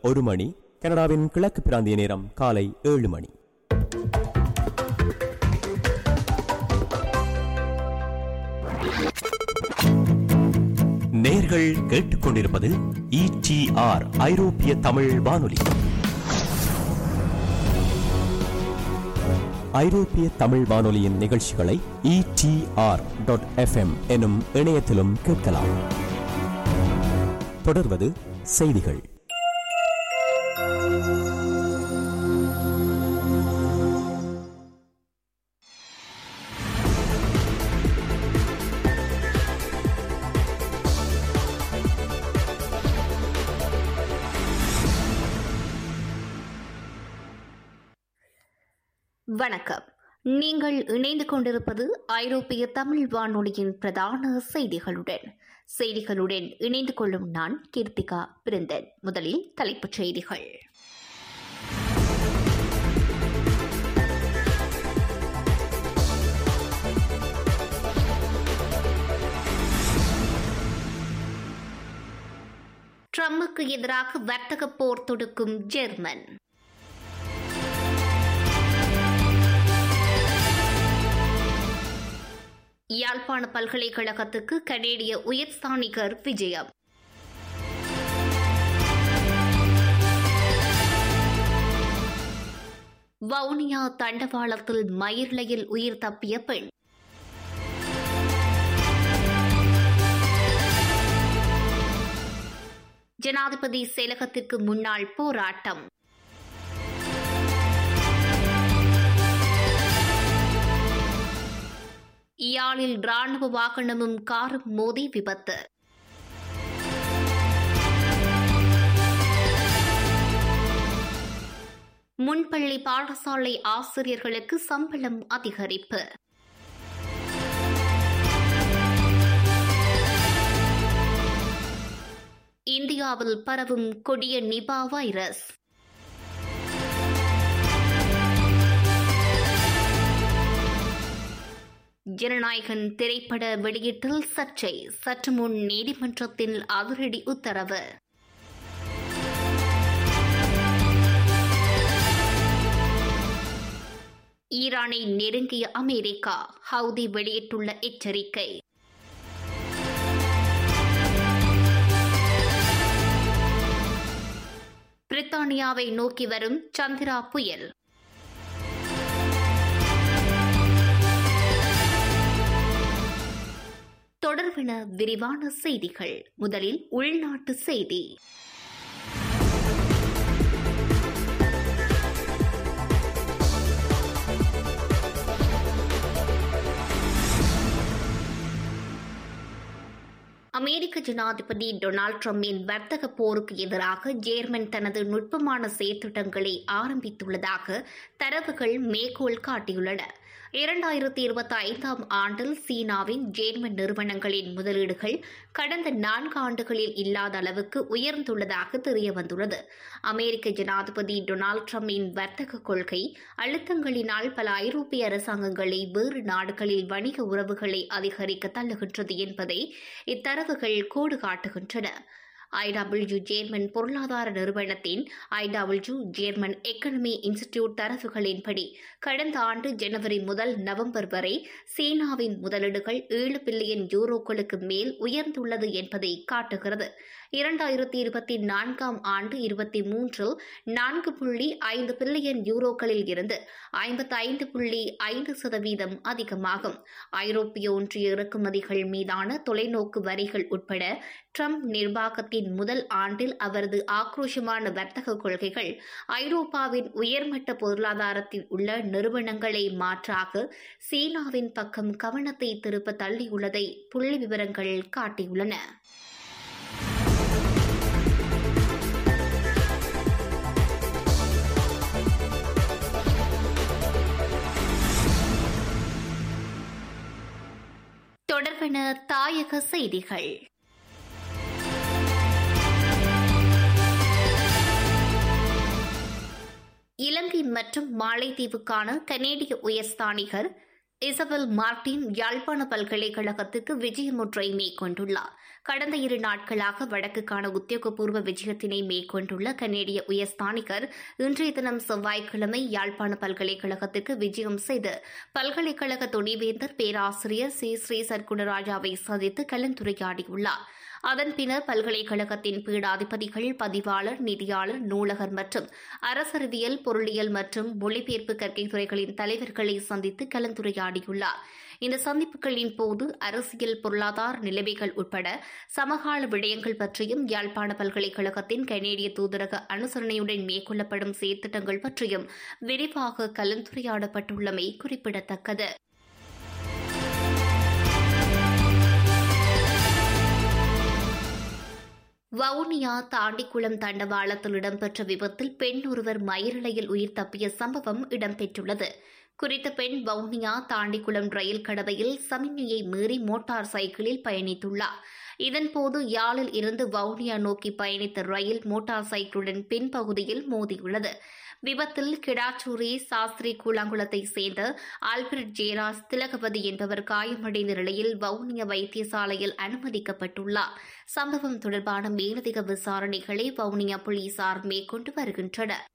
ஒரு மணி கனடாவின் கிழக்கு பிராந்திய நேரம் காலை ஏழு மணி நேர்கள் கேட்டுக்கொண்டிருப்பது இடிஆர் ஐரோப்பிய தமிழ் வானொலி ஐரோப்பிய தமிழ் வானொலியின் நிகழ்ச்சிகளை இடிஆர் டாட் எஃப்எம் எனும் இணையத்திலும் கேட்கலாம் தொடர்வது செய்திகள் வணக்கம் நீங்கள் இணைந்து கொண்டிருப்பது ஐரோப்பிய தமிழ் வானொலியின் பிரதான செய்திகளுடன் செய்திகளுடன் இணைந்து கொள்ளும் நான் கீர்த்திகா பிருந்தன் முதலில் தலைப்புச் செய்திகள் ட்ரம்புக்கு எதிராக வர்த்தக போர் தொடுக்கும் ஜெர்மன் யாழ்ப்பாண பல்கலைக்கழகத்துக்கு கனேடிய உயர்ஸ்தானிகர் விஜயம் வவுனியா தண்டவாளத்தில் மயிர்லையில் உயிர் தப்பிய பெண் ஜனாதிபதி செயலகத்திற்கு முன்னாள் போராட்டம் யாழில் ராணுவ வாகனமும் காரும் மோதி விபத்து முன்பள்ளி பாடசாலை ஆசிரியர்களுக்கு சம்பளம் அதிகரிப்பு இந்தியாவில் பரவும் கொடிய நிபா வைரஸ் ஜனநாயகன் திரைப்பட வெளியீட்டில் சர்ச்சை சற்று முன் நீதிமன்றத்தில் அதிரடி உத்தரவு ஈரானை நெருங்கிய அமெரிக்கா ஹவுதி வெளியிட்டுள்ள எச்சரிக்கை பிரித்தானியாவை நோக்கி வரும் சந்திரா புயல் தொடர்பென விரிவான செய்திகள் முதலில் உள்நாட்டு செய்தி அமெரிக்க ஜனாதிபதி டொனால்டு டிரம்பின் வர்த்தக போருக்கு எதிராக ஜேர்மன் தனது நுட்பமான செயற்திட்டங்களை ஆரம்பித்துள்ளதாக தரவுகள் மேற்கோள் காட்டியுள்ளன இரண்டாயிரத்தி இருபத்தி ஐந்தாம் ஆண்டில் சீனாவின் ஜேர்மன் நிறுவனங்களின் முதலீடுகள் கடந்த நான்கு ஆண்டுகளில் இல்லாத அளவுக்கு உயர்ந்துள்ளதாக தெரியவந்துள்ளது அமெரிக்க ஜனாதிபதி டொனால்டு டிரம்பின் வர்த்தக கொள்கை அழுத்தங்களினால் பல ஐரோப்பிய அரசாங்கங்களை வேறு நாடுகளில் வணிக உறவுகளை அதிகரிக்க தள்ளுகின்றது என்பதை இத்தரவுகள் கோடு காட்டுகின்றன ஐடபிள்யூ ஜேர்மன் பொருளாதார நிறுவனத்தின் ஐடபிள்யூ ஜேர்மன் எக்கனமி இன்ஸ்டிடியூட் தரவுகளின்படி கடந்த ஆண்டு ஜனவரி முதல் நவம்பர் வரை சீனாவின் முதலீடுகள் ஏழு பில்லியன் யூரோக்களுக்கு மேல் உயர்ந்துள்ளது என்பதை காட்டுகிறது இரண்டாயிரத்தி இருபத்தி நான்காம் ஆண்டு இருபத்தி மூன்றில் நான்கு புள்ளி ஐந்து பில்லியன் யூரோக்களில் இருந்து ஐம்பத்தி ஐந்து புள்ளி ஐந்து சதவீதம் அதிகமாகும் ஐரோப்பிய ஒன்றிய இறக்குமதிகள் மீதான தொலைநோக்கு வரிகள் உட்பட ட்ரம்ப் நிர்வாகத்தின் முதல் ஆண்டில் அவரது ஆக்ரோஷமான வர்த்தக கொள்கைகள் ஐரோப்பாவின் உயர்மட்ட பொருளாதாரத்தில் உள்ள நிறுவனங்களை மாற்றாக சீனாவின் பக்கம் கவனத்தை திருப்ப தள்ளியுள்ளதை புள்ளி விவரங்கள் காட்டியுள்ளன தொடர்பென தாயக செய்திகள் இலங்கை மற்றும் மாலைத்தீவுக்கான கனேடிய உயர்ஸ்தானிகர் இசபெல் மார்டின் யாழ்ப்பாண பல்கலைக்கழகத்துக்கு விஜயமுற்றை மேற்கொண்டுள்ளார் கடந்த இரு நாட்களாக வடக்குக்கான உத்தியோகபூர்வ விஜயத்தினை மேற்கொண்டுள்ள கனேடிய உயர்ஸ்தானிகர் இன்றைய தினம் செவ்வாய்க்கிழமை யாழ்ப்பாண பல்கலைக்கழகத்துக்கு விஜயம் செய்து பல்கலைக்கழக துணைவேந்தர் பேராசிரியர் சி ஸ்ரீ சர்க்குணராஜாவை சந்தித்து கலந்துரையாடியுள்ளார் அதன் பின்னர் பல்கலைக்கழகத்தின் பீடாதிபதிகள் பதிவாளர் நிதியாளர் நூலகர் மற்றும் அரசறிவியல் பொருளியல் மற்றும் மொழிபெயர்ப்பு கற்கை துறைகளின் தலைவர்களை சந்தித்து கலந்துரையாடியுள்ளார் இந்த சந்திப்புகளின் போது அரசியல் பொருளாதார நிலைமைகள் உட்பட சமகால விடயங்கள் பற்றியும் யாழ்ப்பாண பல்கலைக்கழகத்தின் கனேடிய தூதரக அனுசரணையுடன் மேற்கொள்ளப்படும் செயற்திட்டங்கள் பற்றியும் விரிவாக கலந்துரையாடப்பட்டுள்ளமை குறிப்பிடத்தக்கது வவுனியா தாண்டிக்குளம் தண்டவாளத்தில் இடம்பெற்ற விபத்தில் பெண் ஒருவர் மயிரிழையில் உயிர் தப்பிய சம்பவம் இடம்பெற்றுள்ளது குறித்த பெண் வவுனியா தாண்டிக்குளம் ரயில் கடவையில் சமிக்ஞையை மீறி மோட்டார் சைக்கிளில் பயணித்துள்ளார் இதன்போது யாழில் இருந்து வவுனியா நோக்கி பயணித்த ரயில் மோட்டார் சைக்கிளுடன் பின்பகுதியில் மோதியுள்ளது விபத்தில் கிடாச்சூரி சாஸ்திரி கூழாங்குளத்தை சேர்ந்த ஆல்பிரட் ஜேராஸ் திலகவதி என்பவர் காயமடைந்த நிலையில் வவுனியா வைத்தியசாலையில் அனுமதிக்கப்பட்டுள்ளார் சம்பவம் தொடர்பான மேலதிக விசாரணைகளை வவுனியா போலீசார் மேற்கொண்டு வருகின்றனர்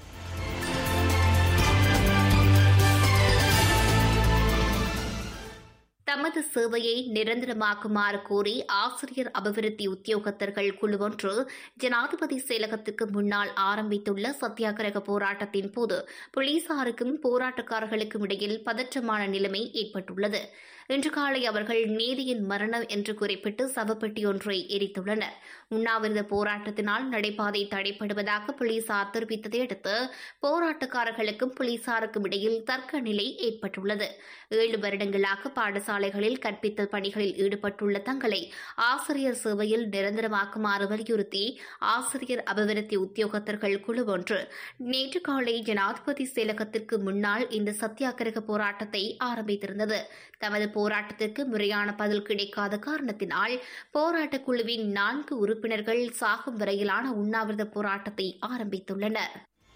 தமது சேவையை நிரந்தரமாக்குமாறு கோரி ஆசிரியர் அபிவிருத்தி உத்தியோகத்தர்கள் குழு ஒன்று ஜனாதிபதி செயலகத்துக்கு முன்னால் ஆரம்பித்துள்ள சத்தியாகிரக போராட்டத்தின் போது போலீசாருக்கும் போராட்டக்காரர்களுக்கும் இடையில் பதற்றமான நிலைமை ஏற்பட்டுள்ளது இன்று காலை அவர்கள் நீதியின் மரணம் என்று குறிப்பிட்டு சவப்பெட்டி ஒன்றை எரித்துள்ளனர் உண்ணாவிரத போராட்டத்தினால் நடைபாதை தடைப்படுவதாக போலீசார் தெரிவித்ததை அடுத்து போராட்டக்காரர்களுக்கும் போலீசாருக்கும் இடையில் தர்க்க நிலை ஏற்பட்டுள்ளது ஏழு வருடங்களாக பாடசாலைகளில் கற்பித்தல் பணிகளில் ஈடுபட்டுள்ள தங்களை ஆசிரியர் சேவையில் நிரந்தரமாக்குமாறு வலியுறுத்தி ஆசிரியர் அபிவிருத்தி உத்தியோகத்தர்கள் குழு ஒன்று நேற்று காலை ஜனாதிபதி செயலகத்திற்கு முன்னால் இந்த சத்தியாகிரக போராட்டத்தை ஆரம்பித்திருந்தது தமது போராட்டத்திற்கு முறையான பதில் கிடைக்காத காரணத்தினால் போராட்டக் குழுவின் நான்கு உறுப்பினர்கள் சாகும் வரையிலான உண்ணாவிரத போராட்டத்தை ஆரம்பித்துள்ளனர்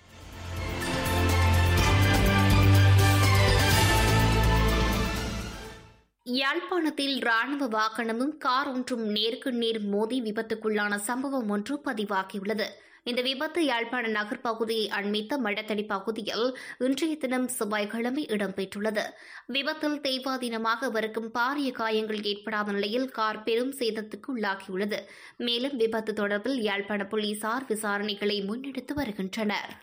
யாழ்ப்பாணத்தில் ராணுவ வாகனமும் கார் ஒன்றும் நேருக்கு நேர் மோதி விபத்துக்குள்ளான சம்பவம் ஒன்று பதிவாகியுள்ளது இந்த விபத்து யாழ்ப்பாண நகர் பகுதியை அண்மித்த மடத்தடி பகுதியில் இன்றைய தினம் செவ்வாய்க்கிழமை இடம்பெற்றுள்ளது விபத்தில் தெய்வாதீனமாக அவருக்கும் பாரிய காயங்கள் ஏற்படாத நிலையில் கார் பெரும் சேதத்துக்கு உள்ளாகியுள்ளது மேலும் விபத்து தொடர்பில் யாழ்ப்பாண போலீசார் விசாரணைகளை முன்னெடுத்து வருகின்றனர்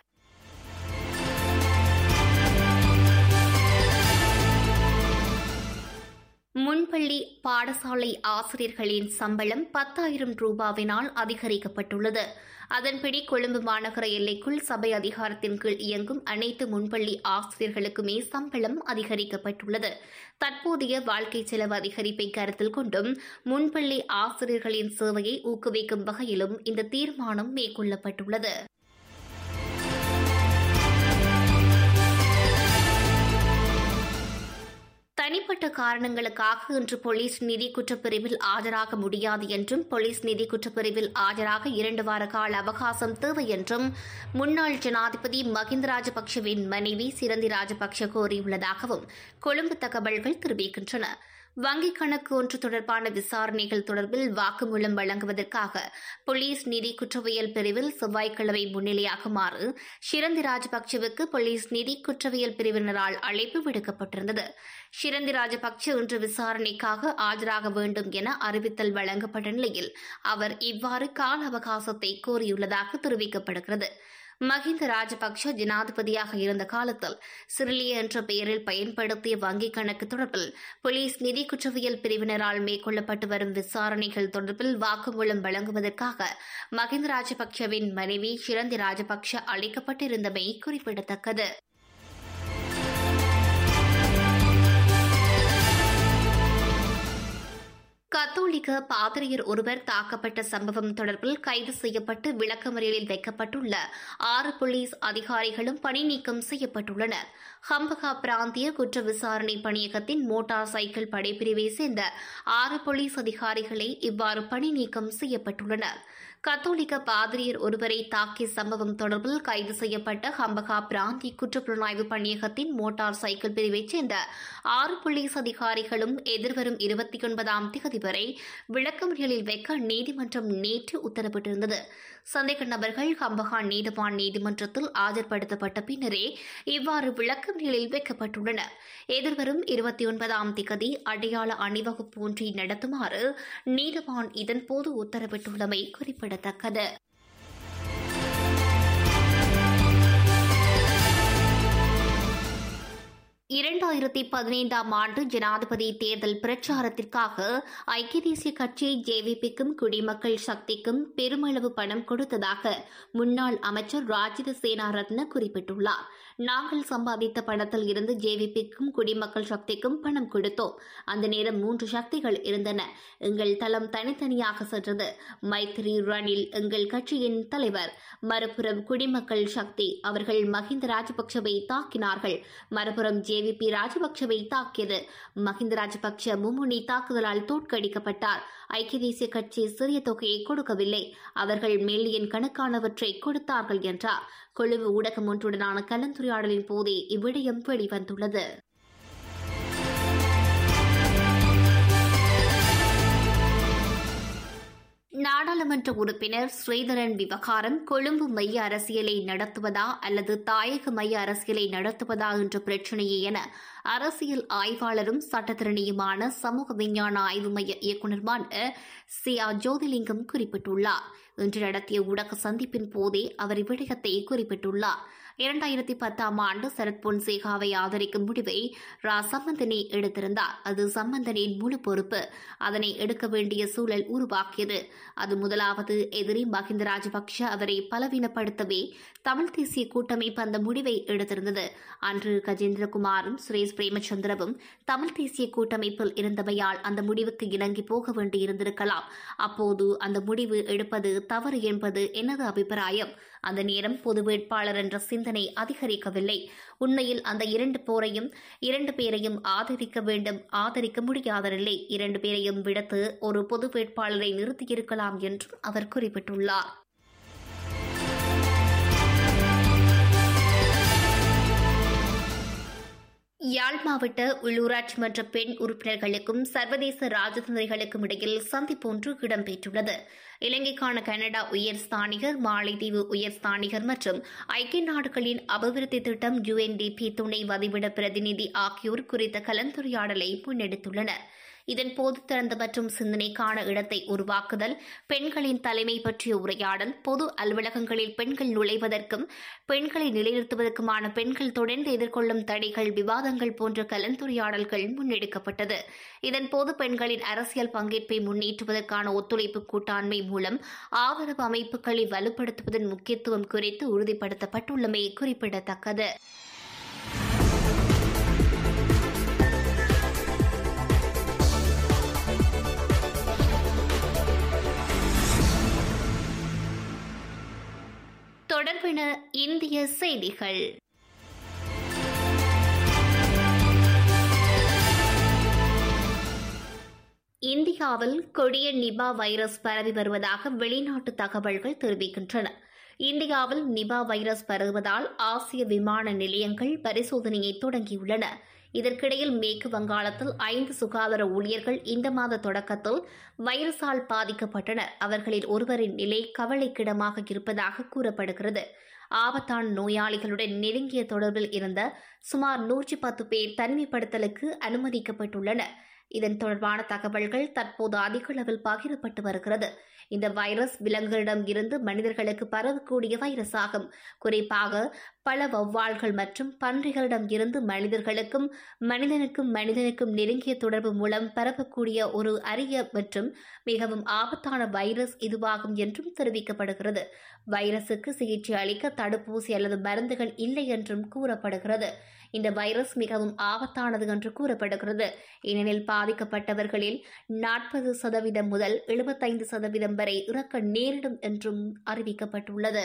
முன்பள்ளி பாடசாலை ஆசிரியர்களின் சம்பளம் பத்தாயிரம் ரூபாவினால் அதிகரிக்கப்பட்டுள்ளது அதன்படி கொழும்பு மாநகர எல்லைக்குள் சபை அதிகாரத்தின் கீழ் இயங்கும் அனைத்து முன்பள்ளி ஆசிரியர்களுக்குமே சம்பளம் அதிகரிக்கப்பட்டுள்ளது தற்போதைய வாழ்க்கை செலவு அதிகரிப்பை கருத்தில் கொண்டும் முன்பள்ளி ஆசிரியர்களின் சேவையை ஊக்குவிக்கும் வகையிலும் இந்த தீர்மானம் மேற்கொள்ளப்பட்டுள்ளது தனிப்பட்ட காரணங்களுக்காக இன்று போலீஸ் நிதி குற்றப்பிரிவில் ஆஜராக முடியாது என்றும் போலீஸ் நிதி குற்றப்பிரிவில் ஆஜராக இரண்டு வார கால அவகாசம் தேவை என்றும் முன்னாள் ஜனாதிபதி மகிந்த ராஜபக்சவின் மனைவி சிரந்தி ராஜபக்ஷ கோரியுள்ளதாகவும் கொழும்பு தகவல்கள் தெரிவிக்கின்றன வங்கிக் கணக்கு ஒன்று தொடர்பான விசாரணைகள் தொடர்பில் வாக்குமூலம் வழங்குவதற்காக போலீஸ் நிதி குற்றவியல் பிரிவில் செவ்வாய்க்கிழமை முன்னிலையாகுமாறு ஷிரந்தி ராஜபக்சவுக்கு போலீஸ் நிதி குற்றவியல் பிரிவினரால் அழைப்பு விடுக்கப்பட்டிருந்தது ஷிரந்தி ராஜபக்ச இன்று விசாரணைக்காக ஆஜராக வேண்டும் என அறிவித்தல் வழங்கப்பட்ட நிலையில் அவர் இவ்வாறு கால அவகாசத்தை கோரியுள்ளதாக தெரிவிக்கப்படுகிறது மஹிந்த ராஜபக்ஷ ஜனாதிபதியாக இருந்த காலத்தில் சிறிலிய என்ற பெயரில் பயன்படுத்திய வங்கிக் கணக்கு தொடர்பில் போலீஸ் நிதி குற்றவியல் பிரிவினரால் மேற்கொள்ளப்பட்டு வரும் விசாரணைகள் தொடர்பில் வாக்குமூலம் வழங்குவதற்காக மஹிந்த ராஜபக்ஷவின் மனைவி ஷிரந்தி ராஜபக்ஷ அளிக்கப்பட்டிருந்தமை குறிப்பிடத்தக்கது கத்தோலிக்க பாதிரியர் ஒருவர் தாக்கப்பட்ட சம்பவம் தொடர்பில் கைது செய்யப்பட்டு விளக்கமறியலில் வைக்கப்பட்டுள்ள ஆறு போலீஸ் அதிகாரிகளும் பணி நீக்கம் செய்யப்பட்டுள்ளனர் ஹம்பகா பிராந்திய குற்ற விசாரணை பணியகத்தின் மோட்டார் சைக்கிள் படைப்பிரிவை சேர்ந்த ஆறு போலீஸ் அதிகாரிகளை இவ்வாறு பணி நீக்கம் செய்யப்பட்டுள்ளனர் கத்தோலிக்க பாதிரியர் ஒருவரை தாக்கிய சம்பவம் தொடர்பில் கைது செய்யப்பட்ட ஹம்பகா பிராந்திய குற்றப்புலனாய்வு பணியகத்தின் மோட்டார் சைக்கிள் பிரிவைச் சேர்ந்த ஆறு போலீஸ் அதிகாரிகளும் எதிர்வரும் இருபத்தி ஒன்பதாம் தேதி வரை விளக்கமறியலில் வைக்க நீதிமன்றம் நேற்று உத்தரவிட்டிருந்தது சந்தேக நபர்கள் ஹம்பகா நீதவான் நீதிமன்றத்தில் ஆஜர்படுத்தப்பட்ட பின்னரே இவ்வாறு விளக்கமறியலில் வைக்கப்பட்டுள்ளனர் எதிர்வரும் இருபத்தி ஒன்பதாம் திகதி அடையாள அணிவகுப்பு ஒன்றை நடத்துமாறு நீதவான் இதன்போது உத்தரவிட்டுள்ளமை குறிப்பிடத்தக்கது இரண்டாயிரத்தி பதினைந்தாம் ஆண்டு ஜனாதிபதி தேர்தல் பிரச்சாரத்திற்காக ஐக்கிய தேசிய கட்சி ஜேவிபிக்கும் குடிமக்கள் சக்திக்கும் பெருமளவு பணம் கொடுத்ததாக முன்னாள் அமைச்சர் ராஜித சேனாரத்ன குறிப்பிட்டுள்ளார் நாங்கள் சம்பாதித்த பணத்தில் இருந்து ஜேவிபிக்கும் குடிமக்கள் சக்திக்கும் பணம் கொடுத்தோம் அந்த நேரம் மூன்று சக்திகள் இருந்தன எங்கள் தளம் தனித்தனியாக சென்றது மைத்ரி ரணில் எங்கள் கட்சியின் தலைவர் மறுபுறம் குடிமக்கள் சக்தி அவர்கள் மஹிந்த ராஜபக்சவை தாக்கினார்கள் மறுபுறம் ஜேவிபி ராஜபக்சவை தாக்கியது மஹிந்த ராஜபக்ச மும்முனை தாக்குதலால் தோற்கடிக்கப்பட்டார் ஐக்கிய தேசிய கட்சி சிறிய தொகையை கொடுக்கவில்லை அவர்கள் மில்லியன் கணக்கானவற்றை கொடுத்தார்கள் என்றார் கொழும்பு ஊடகம் ஒன்றுடனான கலந்துரையாடலின் போதே இவ்விடயம் வெளிவந்துள்ளது நாடாளுமன்ற உறுப்பினர் ஸ்ரீதரன் விவகாரம் கொழும்பு மைய அரசியலை நடத்துவதா அல்லது தாயக மைய அரசியலை நடத்துவதா என்ற பிரச்சினையே என அரசியல் ஆய்வாளரும் சட்டத்திறனியுமான சமூக விஞ்ஞான ஆய்வு மைய இயக்குநருமான சி ஆர் ஜோதிலிங்கம் குறிப்பிட்டுள்ளார் இன்று நடத்திய ஊடக சந்திப்பின் போதே அவர் இவ்விடயத்தை குறிப்பிட்டுள்ளார் இரண்டாயிரத்தி பத்தாம் ஆண்டு சரத் பொன்சேகாவை ஆதரிக்கும் முடிவை ரா சம்பந்தனே எடுத்திருந்தார் அது சம்பந்தனின் முழு பொறுப்பு அதனை எடுக்க வேண்டிய சூழல் உருவாக்கியது அது முதலாவது எதிரி மஹிந்த ராஜபக்ஷ அவரை பலவீனப்படுத்தவே தமிழ் தேசிய கூட்டமைப்பு அந்த முடிவை எடுத்திருந்தது அன்று கஜேந்திரகுமாரும் சுரேஷ் பிரேமச்சந்திரவும் தமிழ் தேசிய கூட்டமைப்பில் இருந்தமையால் அந்த முடிவுக்கு இணங்கி போக வேண்டியிருந்திருக்கலாம் அப்போது அந்த முடிவு எடுப்பது தவறு என்பது எனது அபிப்பிராயம் அந்த நேரம் பொது வேட்பாளர் என்ற சிந்தனை அதிகரிக்கவில்லை உண்மையில் அந்த இரண்டு போரையும் இரண்டு பேரையும் ஆதரிக்க வேண்டும் ஆதரிக்க முடியாததில்லை இரண்டு பேரையும் விடுத்து ஒரு பொது வேட்பாளரை நிறுத்தியிருக்கலாம் என்றும் அவர் குறிப்பிட்டுள்ளார் யாழ் மாவட்ட உள்ளூராட்சி மன்ற பெண் உறுப்பினர்களுக்கும் சர்வதேச ராஜதந்திரிகளுக்கும் இடையில் சந்திப்பு ஒன்று இடம்பெற்றுள்ளது இலங்கைக்கான கனடா உயர் ஸ்தானிகர் மாலைதீவு உயர் ஸ்தானிகர் மற்றும் ஐக்கிய நாடுகளின் அபிவிருத்தி திட்டம் யுஎன்டிபி துணை வதிவிட பிரதிநிதி ஆகியோர் குறித்த கலந்துரையாடலை முன்னெடுத்துள்ளனா் இதன்போது திறந்த மற்றும் சிந்தனைக்கான இடத்தை உருவாக்குதல் பெண்களின் தலைமை பற்றிய உரையாடல் பொது அலுவலகங்களில் பெண்கள் நுழைவதற்கும் பெண்களை நிலைநிறுத்துவதற்குமான பெண்கள் தொடர்ந்து எதிர்கொள்ளும் தடைகள் விவாதங்கள் போன்ற கலந்துரையாடல்கள் முன்னெடுக்கப்பட்டது இதன்போது பெண்களின் அரசியல் பங்கேற்பை முன்னேற்றுவதற்கான ஒத்துழைப்பு கூட்டாண்மை மூலம் ஆதரவு அமைப்புகளை வலுப்படுத்துவதன் முக்கியத்துவம் குறித்து உறுதிப்படுத்தப்பட்டுள்ளமை குறிப்பிடத்தக்கது தொடர்பென இந்திய செய்திகள் இந்தியாவில் கொடிய நிபா வைரஸ் பரவி வருவதாக வெளிநாட்டு தகவல்கள் தெரிவிக்கின்றன இந்தியாவில் நிபா வைரஸ் பரவுவதால் ஆசிய விமான நிலையங்கள் பரிசோதனையை தொடங்கியுள்ளன இதற்கிடையில் மேற்கு வங்காளத்தில் ஐந்து சுகாதார ஊழியர்கள் இந்த மாத தொடக்கத்தில் வைரஸால் பாதிக்கப்பட்டனர் அவர்களில் ஒருவரின் நிலை கவலைக்கிடமாக இருப்பதாக கூறப்படுகிறது ஆபத்தான நோயாளிகளுடன் நெருங்கிய தொடர்பில் இருந்த சுமார் நூற்றி பத்து பேர் தனிமைப்படுத்தலுக்கு அனுமதிக்கப்பட்டுள்ளனர் இதன் தொடர்பான தகவல்கள் தற்போது அதிக அளவில் பகிரப்பட்டு வருகிறது இந்த வைரஸ் விலங்குகளிடம் இருந்து மனிதர்களுக்கு பரவக்கூடிய வைரஸ் ஆகும் குறிப்பாக பல வௌவால்கள் மற்றும் பன்றிகளிடம் இருந்து மனிதர்களுக்கும் மனிதனுக்கும் மனிதனுக்கும் நெருங்கிய தொடர்பு மூலம் பரவக்கூடிய ஒரு அரிய மற்றும் மிகவும் ஆபத்தான வைரஸ் இதுவாகும் என்றும் தெரிவிக்கப்படுகிறது வைரசுக்கு சிகிச்சை அளிக்க தடுப்பூசி அல்லது மருந்துகள் இல்லை என்றும் கூறப்படுகிறது இந்த வைரஸ் மிகவும் ஆபத்தானது என்று கூறப்படுகிறது ஏனெனில் பாதிக்கப்பட்டவர்களில் நாற்பது சதவீதம் முதல் எழுபத்தைந்து சதவீதம் வரை இறக்க நேரிடும் என்றும் அறிவிக்கப்பட்டுள்ளது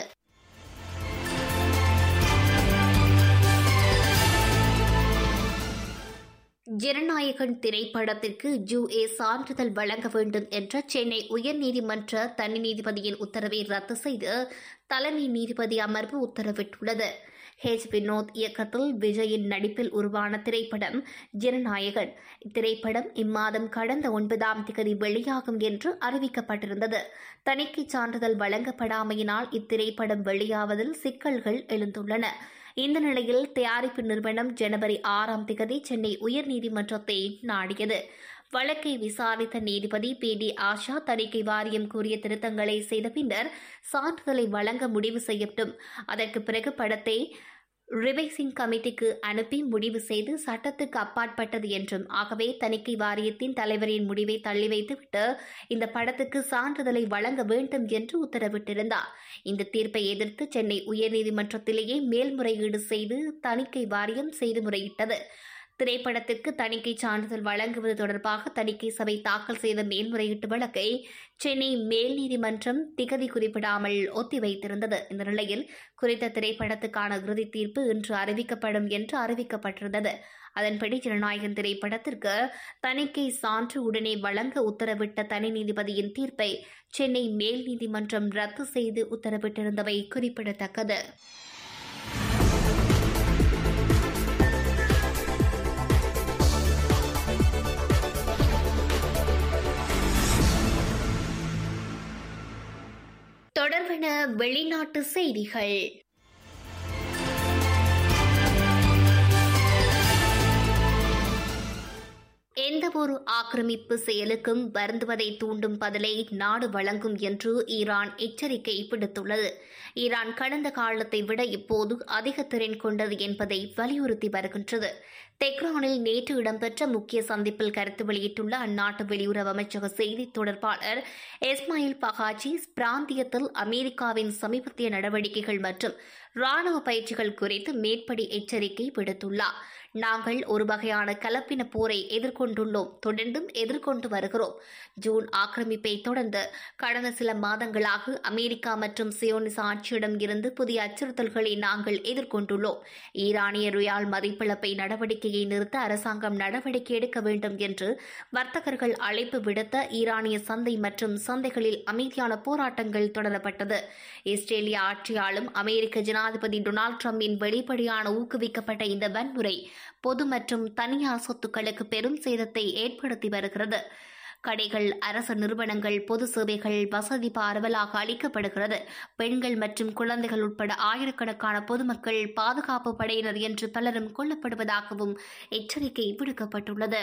ஜனநாயகன் திரைப்படத்திற்கு ஜூஏ சான்றிதழ் வழங்க வேண்டும் என்ற சென்னை உயர்நீதிமன்ற தனி நீதிபதியின் உத்தரவை ரத்து செய்து தலைமை நீதிபதி அமர்வு உத்தரவிட்டுள்ளது ஹெச் வினோத் இயக்கத்தில் விஜயின் நடிப்பில் உருவான திரைப்படம் ஜனநாயகன் இத்திரைப்படம் இம்மாதம் கடந்த ஒன்பதாம் தேதி வெளியாகும் என்று அறிவிக்கப்பட்டிருந்தது தணிக்கை சான்றிதழ் வழங்கப்படாமையினால் இத்திரைப்படம் வெளியாவதில் சிக்கல்கள் எழுந்துள்ளன இந்த நிலையில் தயாரிப்பு நிறுவனம் ஜனவரி ஆறாம் தேதி சென்னை உயர்நீதிமன்றத்தை நாடியது வழக்கை விசாரித்த நீதிபதி பி டி ஆஷா தணிக்கை வாரியம் கூறிய திருத்தங்களை செய்த பின்னர் சான்றிதழை வழங்க முடிவு செய்யட்டும் அதற்கு பிறகு படத்தை ரிவைசிங் கமிட்டிக்கு அனுப்பி முடிவு செய்து சட்டத்துக்கு அப்பாற்பட்டது என்றும் ஆகவே தணிக்கை வாரியத்தின் தலைவரின் முடிவை தள்ளி வைத்துவிட்டு இந்த படத்துக்கு சான்றிதழை வழங்க வேண்டும் என்று உத்தரவிட்டிருந்தார் இந்த தீர்ப்பை எதிர்த்து சென்னை உயர்நீதிமன்றத்திலேயே மேல்முறையீடு செய்து தணிக்கை வாரியம் செய்து முறையிட்டது திரைப்படத்திற்கு தணிக்கை சான்றிதழ் வழங்குவது தொடர்பாக தணிக்கை சபை தாக்கல் செய்த மேல்முறையீட்டு வழக்கை சென்னை மேல் நீதிமன்றம் திகதி குறிப்பிடாமல் ஒத்திவைத்திருந்தது இந்த நிலையில் குறித்த திரைப்படத்துக்கான இறுதி தீர்ப்பு இன்று அறிவிக்கப்படும் என்று அறிவிக்கப்பட்டிருந்தது அதன்படி ஜனநாயகன் திரைப்படத்திற்கு தணிக்கை சான்று உடனே வழங்க உத்தரவிட்ட தனி நீதிபதியின் தீர்ப்பை சென்னை மேல் நீதிமன்றம் ரத்து செய்து உத்தரவிட்டிருந்தவை குறிப்பிடத்தக்கது தொடர்பென வெளிநாட்டு செய்திகள் எந்தவொரு ஆக்கிரமிப்பு செயலுக்கும் வருந்துவதை தூண்டும் பதிலை நாடு வழங்கும் என்று ஈரான் எச்சரிக்கை விடுத்துள்ளது ஈரான் கடந்த காலத்தை விட இப்போது அதிக திறன் கொண்டது என்பதை வலியுறுத்தி வருகின்றது தெஹ்ரானில் நேற்று இடம்பெற்ற முக்கிய சந்திப்பில் கருத்து வெளியிட்டுள்ள அந்நாட்டு வெளியுறவு அமைச்சக செய்தி தொடர்பாளர் இஸ்மாயில் பகாஜி பிராந்தியத்தில் அமெரிக்காவின் சமீபத்திய நடவடிக்கைகள் மற்றும் ராணுவ பயிற்சிகள் குறித்து மேற்படி எச்சரிக்கை விடுத்துள்ளார் நாங்கள் ஒரு வகையான கலப்பின போரை எதிர்கொண்டுள்ளோம் தொடர்ந்தும் எதிர்கொண்டு வருகிறோம் ஜூன் ஆக்கிரமிப்பை தொடர்ந்து கடந்த சில மாதங்களாக அமெரிக்கா மற்றும் சியோனிச ஆட்சியிடம் இருந்து புதிய அச்சுறுத்தல்களை நாங்கள் எதிர்கொண்டுள்ளோம் ஈரானிய ரியால் மதிப்பிழப்பை நடவடிக்கையை நிறுத்த அரசாங்கம் நடவடிக்கை எடுக்க வேண்டும் என்று வர்த்தகர்கள் அழைப்பு விடுத்த ஈரானிய சந்தை மற்றும் சந்தைகளில் அமைதியான போராட்டங்கள் தொடரப்பட்டது இஸ்ரேலிய ஆட்சியாலும் அமெரிக்க ஜனாதிபதி டொனால்டு டிரம்பின் வெளிப்படையான ஊக்குவிக்கப்பட்ட இந்த வன்முறை பொது மற்றும் தனியார் சொத்துக்களுக்கு பெரும் சேதத்தை ஏற்படுத்தி வருகிறது கடைகள் அரசு நிறுவனங்கள் பொது சேவைகள் வசதி பரவலாக அளிக்கப்படுகிறது பெண்கள் மற்றும் குழந்தைகள் உட்பட ஆயிரக்கணக்கான பொதுமக்கள் பாதுகாப்பு படையினர் என்று பலரும் கொல்லப்படுவதாகவும் எச்சரிக்கை விடுக்கப்பட்டுள்ளது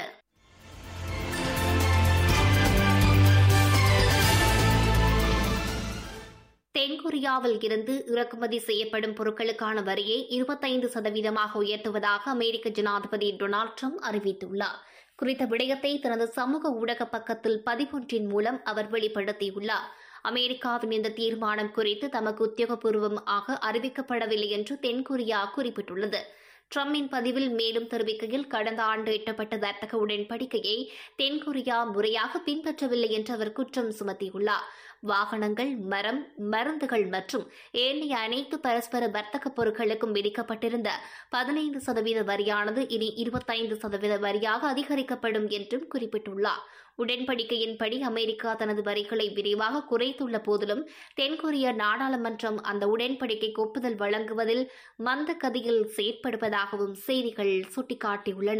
தென்கொரியாவில் இருந்து இறக்குமதி செய்யப்படும் பொருட்களுக்கான வரியை இருபத்தைந்து சதவீதமாக உயர்த்துவதாக அமெரிக்க ஜனாதிபதி டொனால்டு ட்ரம்ப் அறிவித்துள்ளார் குறித்த விடயத்தை தனது சமூக ஊடக பக்கத்தில் பதிவொன்றின் மூலம் அவர் வெளிப்படுத்தியுள்ளார் அமெரிக்காவின் இந்த தீர்மானம் குறித்து தமக்கு உத்தியோகபூர்வமாக அறிவிக்கப்படவில்லை என்று தென்கொரியா குறிப்பிட்டுள்ளது ட்ரம்பின் பதிவில் மேலும் தெரிவிக்கையில் கடந்த ஆண்டு எட்டப்பட்ட வர்த்தக உடன்படிக்கையை தென்கொரியா முறையாக பின்பற்றவில்லை என்று அவர் குற்றம் சுமத்தியுள்ளார் வாகனங்கள் மரம் மருந்துகள் மற்றும் ஏனைய அனைத்து பரஸ்பர வர்த்தக பொருட்களுக்கும் விதிக்கப்பட்டிருந்த பதினைந்து சதவீத வரியானது இனி இருபத்தைந்து சதவீத வரியாக அதிகரிக்கப்படும் என்றும் குறிப்பிட்டுள்ளார் உடன்படிக்கையின்படி அமெரிக்கா தனது வரிகளை விரைவாக குறைத்துள்ள போதிலும் தென்கொரிய நாடாளுமன்றம் அந்த உடன்படிக்கைக்கு ஒப்புதல் வழங்குவதில் மந்த கதியில் செயற்படுவதாகவும் செய்திகள் சுட்டிக்காட்டியுள்ளன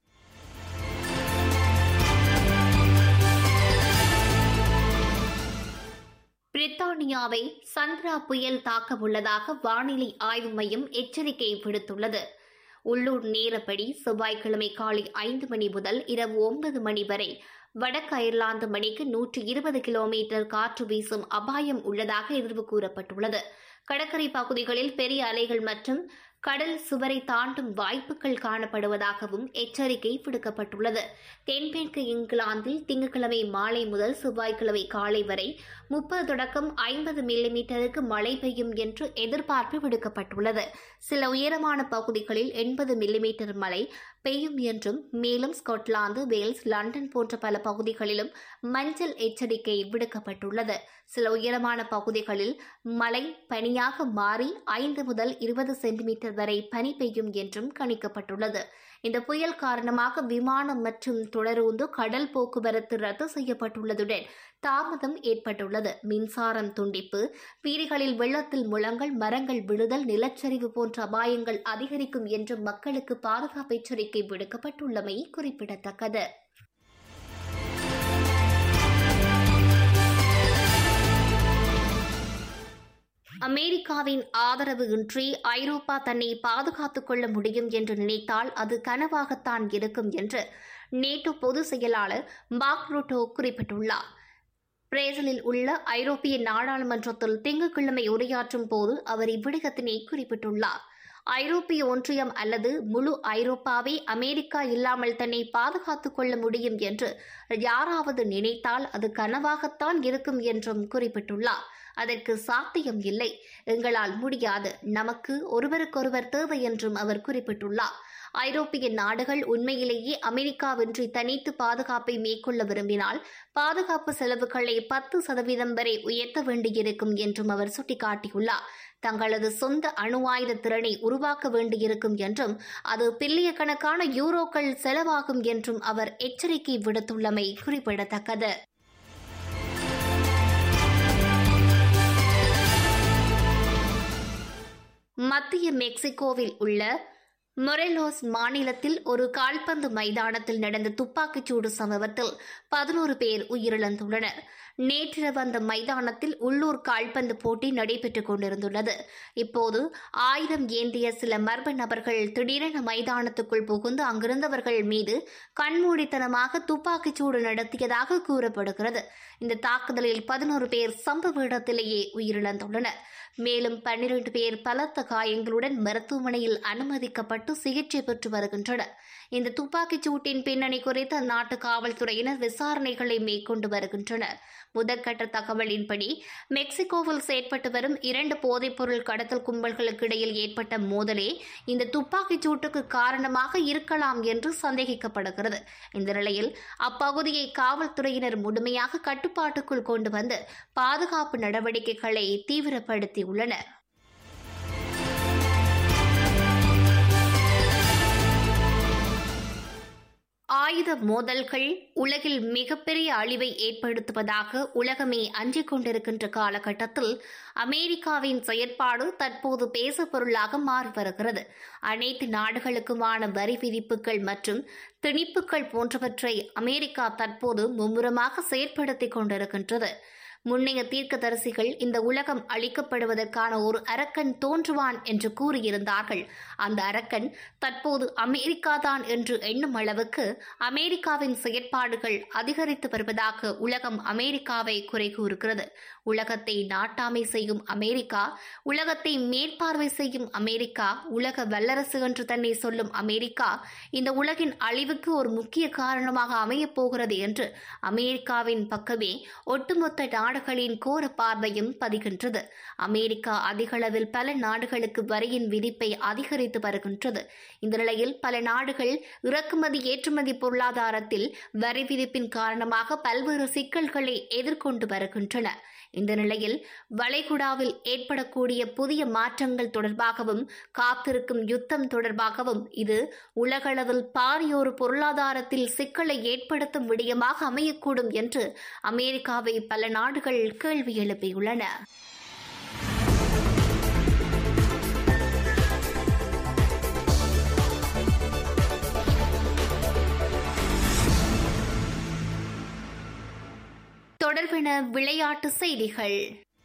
பிரித்தானியாவை சந்திரா புயல் தாக்க உள்ளதாக வானிலை ஆய்வு மையம் எச்சரிக்கை விடுத்துள்ளது உள்ளூர் நேரப்படி செவ்வாய்க்கிழமை காலை ஐந்து மணி முதல் இரவு ஒன்பது மணி வரை வடக்கு அயர்லாந்து மணிக்கு நூற்று இருபது கிலோமீட்டர் காற்று வீசும் அபாயம் உள்ளதாக எதிர்வு கூறப்பட்டுள்ளது கடற்கரை பகுதிகளில் பெரிய அலைகள் மற்றும் கடல் சுவரை தாண்டும் வாய்ப்புகள் காணப்படுவதாகவும் எச்சரிக்கை விடுக்கப்பட்டுள்ளது தென்மேற்கு இங்கிலாந்தில் திங்கட்கிழமை மாலை முதல் செவ்வாய்க்கிழமை காலை வரை முப்பது தொடக்கம் ஐம்பது மில்லிமீட்டருக்கு மழை பெய்யும் என்று எதிர்பார்ப்பு விடுக்கப்பட்டுள்ளது சில உயரமான பகுதிகளில் எண்பது மில்லிமீட்டர் மழை பெய்யும் என்றும் மேலும் ஸ்காட்லாந்து வேல்ஸ் லண்டன் போன்ற பல பகுதிகளிலும் மஞ்சள் எச்சரிக்கை விடுக்கப்பட்டுள்ளது சில உயரமான பகுதிகளில் மழை பனியாக மாறி ஐந்து முதல் இருபது சென்டிமீட்டர் வரை பனி பெய்யும் என்றும் கணிக்கப்பட்டுள்ளது இந்த புயல் காரணமாக விமானம் மற்றும் தொடருந்து கடல் போக்குவரத்து ரத்து செய்யப்பட்டுள்ளதுடன் தாமதம் ஏற்பட்டுள்ளது மின்சாரம் துண்டிப்பு வீதிகளில் வெள்ளத்தில் முழங்கள் மரங்கள் விழுதல் நிலச்சரிவு போன்ற அபாயங்கள் அதிகரிக்கும் என்று மக்களுக்கு பாதுகாப்பு எச்சரிக்கை விடுக்கப்பட்டுள்ளமை குறிப்பிடத்தக்கது அமெரிக்காவின் ஆதரவு இன்றி ஐரோப்பா தன்னை பாதுகாத்துக் கொள்ள முடியும் என்று நினைத்தால் அது கனவாகத்தான் இருக்கும் என்று நேட்டோ பொதுச் செயலாளர் மார்க் ரூட்டோ குறிப்பிட்டுள்ளார் பிரேசிலில் உள்ள ஐரோப்பிய நாடாளுமன்றத்தில் திங்கட்கிழமை உரையாற்றும் போது அவர் இவ்விடயத்தினை குறிப்பிட்டுள்ளார் ஐரோப்பிய ஒன்றியம் அல்லது முழு ஐரோப்பாவை அமெரிக்கா இல்லாமல் தன்னை பாதுகாத்துக் கொள்ள முடியும் என்று யாராவது நினைத்தால் அது கனவாகத்தான் இருக்கும் என்றும் குறிப்பிட்டுள்ளார் அதற்கு சாத்தியம் இல்லை எங்களால் முடியாது நமக்கு ஒருவருக்கொருவர் தேவை என்றும் அவர் குறிப்பிட்டுள்ளார் ஐரோப்பிய நாடுகள் உண்மையிலேயே அமெரிக்காவின்றி தனித்து பாதுகாப்பை மேற்கொள்ள விரும்பினால் பாதுகாப்பு செலவுகளை பத்து சதவீதம் வரை உயர்த்த வேண்டியிருக்கும் என்றும் அவர் சுட்டிக்காட்டியுள்ளார் தங்களது சொந்த அணு ஆயுத திறனை உருவாக்க வேண்டியிருக்கும் என்றும் அது பில்லிய கணக்கான யூரோக்கள் செலவாகும் என்றும் அவர் எச்சரிக்கை விடுத்துள்ளமை குறிப்பிடத்தக்கது மத்திய மெக்சிகோவில் உள்ள மொரெலோஸ் மாநிலத்தில் ஒரு கால்பந்து மைதானத்தில் நடந்த துப்பாக்கிச்சூடு சம்பவத்தில் பதினோரு பேர் உயிரிழந்துள்ளனர் நேற்றிரவு அந்த மைதானத்தில் உள்ளூர் கால்பந்து போட்டி நடைபெற்றுக் கொண்டிருந்துள்ளது இப்போது ஆயுதம் ஏந்திய சில மர்ம நபர்கள் திடீரென மைதானத்துக்குள் புகுந்து அங்கிருந்தவர்கள் மீது கண்மூடித்தனமாக துப்பாக்கிச்சூடு நடத்தியதாக கூறப்படுகிறது இந்த தாக்குதலில் பதினோரு பேர் சம்பவ இடத்திலேயே உயிரிழந்துள்ளனர் மேலும் பன்னிரண்டு பேர் பலத்த காயங்களுடன் மருத்துவமனையில் அனுமதிக்கப்பட்டு சிகிச்சை பெற்று வருகின்றனர் இந்த துப்பாக்கிச் சூட்டின் பின்னணி குறித்து அந்நாட்டு காவல்துறையினர் விசாரணைகளை மேற்கொண்டு வருகின்றனர் முதற்கட்ட தகவலின்படி மெக்சிகோவில் செயற்பட்டு வரும் இரண்டு போதைப்பொருள் கடத்தல் கும்பல்களுக்கு இடையில் ஏற்பட்ட மோதலே இந்த துப்பாக்கிச் சூட்டுக்கு காரணமாக இருக்கலாம் என்று சந்தேகிக்கப்படுகிறது இந்த நிலையில் அப்பகுதியை காவல்துறையினர் முழுமையாக கட்டுப்பாட்டுக்குள் கொண்டு வந்து பாதுகாப்பு நடவடிக்கைகளை தீவிரப்படுத்தியுள்ளனர் ஆயுத மோதல்கள் உலகில் மிகப்பெரிய அழிவை ஏற்படுத்துவதாக உலகமே அஞ்சிக் கொண்டிருக்கின்ற காலகட்டத்தில் அமெரிக்காவின் செயற்பாடு தற்போது பேசுபொருளாக மாறி வருகிறது அனைத்து நாடுகளுக்குமான வரி விதிப்புகள் மற்றும் திணிப்புகள் போன்றவற்றை அமெரிக்கா தற்போது மும்முரமாக செயற்படுத்திக் கொண்டிருக்கின்றது முன்னைய தீர்க்கதரிசிகள் இந்த உலகம் அழிக்கப்படுவதற்கான ஒரு அரக்கன் தோன்றுவான் என்று கூறியிருந்தார்கள் அந்த அரக்கன் தற்போது அமெரிக்கா தான் என்று எண்ணும் அளவுக்கு அமெரிக்காவின் செயற்பாடுகள் அதிகரித்து வருவதாக உலகம் அமெரிக்காவை குறை கூறுகிறது உலகத்தை நாட்டாமை செய்யும் அமெரிக்கா உலகத்தை மேற்பார்வை செய்யும் அமெரிக்கா உலக வல்லரசு என்று தன்னை சொல்லும் அமெரிக்கா இந்த உலகின் அழிவுக்கு ஒரு முக்கிய காரணமாக அமையப் போகிறது என்று அமெரிக்காவின் பக்கமே ஒட்டுமொத்த நாடுகளின் கோர பார்வையும் பதிகின்றது அமெரிக்கா அதிகளவில் பல நாடுகளுக்கு வரியின் விதிப்பை அதிகரித்து வருகின்றது இந்த நிலையில் பல நாடுகள் இறக்குமதி ஏற்றுமதி பொருளாதாரத்தில் வரி விதிப்பின் காரணமாக பல்வேறு சிக்கல்களை எதிர்கொண்டு வருகின்றன இந்த நிலையில் வளைகுடாவில் ஏற்படக்கூடிய புதிய மாற்றங்கள் தொடர்பாகவும் காத்திருக்கும் யுத்தம் தொடர்பாகவும் இது உலகளவில் பாரியோரு பொருளாதாரத்தில் சிக்கலை ஏற்படுத்தும் விடயமாக அமையக்கூடும் என்று அமெரிக்காவை பல நாடுகள் கேள்வி எழுப்பியுள்ளன தொடர்பென விளையாட்டு செய்திகள்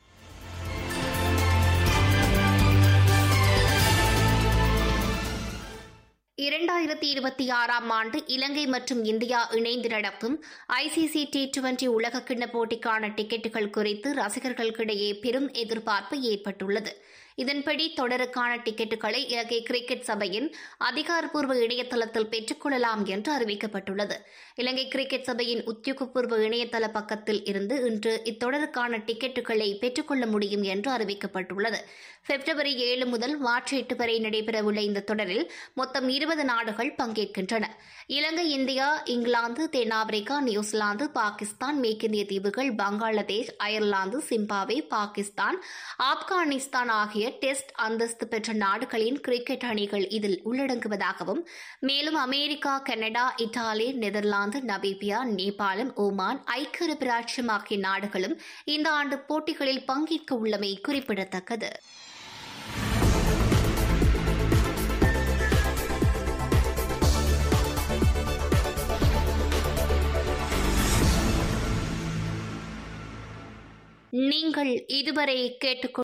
இரண்டாயிரத்தி இருபத்தி ஆறாம் ஆண்டு இலங்கை மற்றும் இந்தியா இணைந்து நடத்தும் ஐசிசி டி டுவெண்டி உலகக்கிண்ண போட்டிக்கான டிக்கெட்டுகள் குறித்து ரசிகர்களுக்கிடையே பெரும் எதிர்பார்ப்பு ஏற்பட்டுள்ளது இதன்படி தொடருக்கான டிக்கெட்டுகளை இலங்கை கிரிக்கெட் சபையின் அதிகாரப்பூர்வ இணையதளத்தில் பெற்றுக்கொள்ளலாம் என்று அறிவிக்கப்பட்டுள்ளது இலங்கை கிரிக்கெட் சபையின் உத்தியோகபூர்வ இணையதள பக்கத்தில் இருந்து இன்று இத்தொடருக்கான டிக்கெட்டுகளை பெற்றுக்கொள்ள முடியும் என்று அறிவிக்கப்பட்டுள்ளது பிப்ரவரி ஏழு முதல் மார்ச் எட்டு வரை நடைபெறவுள்ள இந்த தொடரில் மொத்தம் இருபது நாடுகள் பங்கேற்கின்றன இலங்கை இந்தியா இங்கிலாந்து தென்னாப்பிரிக்கா நியூசிலாந்து பாகிஸ்தான் மேற்கிந்திய தீவுகள் பங்களாதேஷ் அயர்லாந்து சிம்பாவே பாகிஸ்தான் ஆப்கானிஸ்தான் ஆகிய டெஸ்ட் அந்தஸ்து பெற்ற நாடுகளின் கிரிக்கெட் அணிகள் இதில் உள்ளடங்குவதாகவும் மேலும் America Canada Italy Netherlands Namibia நேபாளம் ஓமான் ஐக்கிய அரபு ராச்சியம் ஆகிய நாடுகளும் இந்த ஆண்டு போட்டிகளில் பங்கேற்க உள்ளமை குறிப்பிடத்தக்கது நீங்கள் இதுவரை கேட்டுக்கொண்டு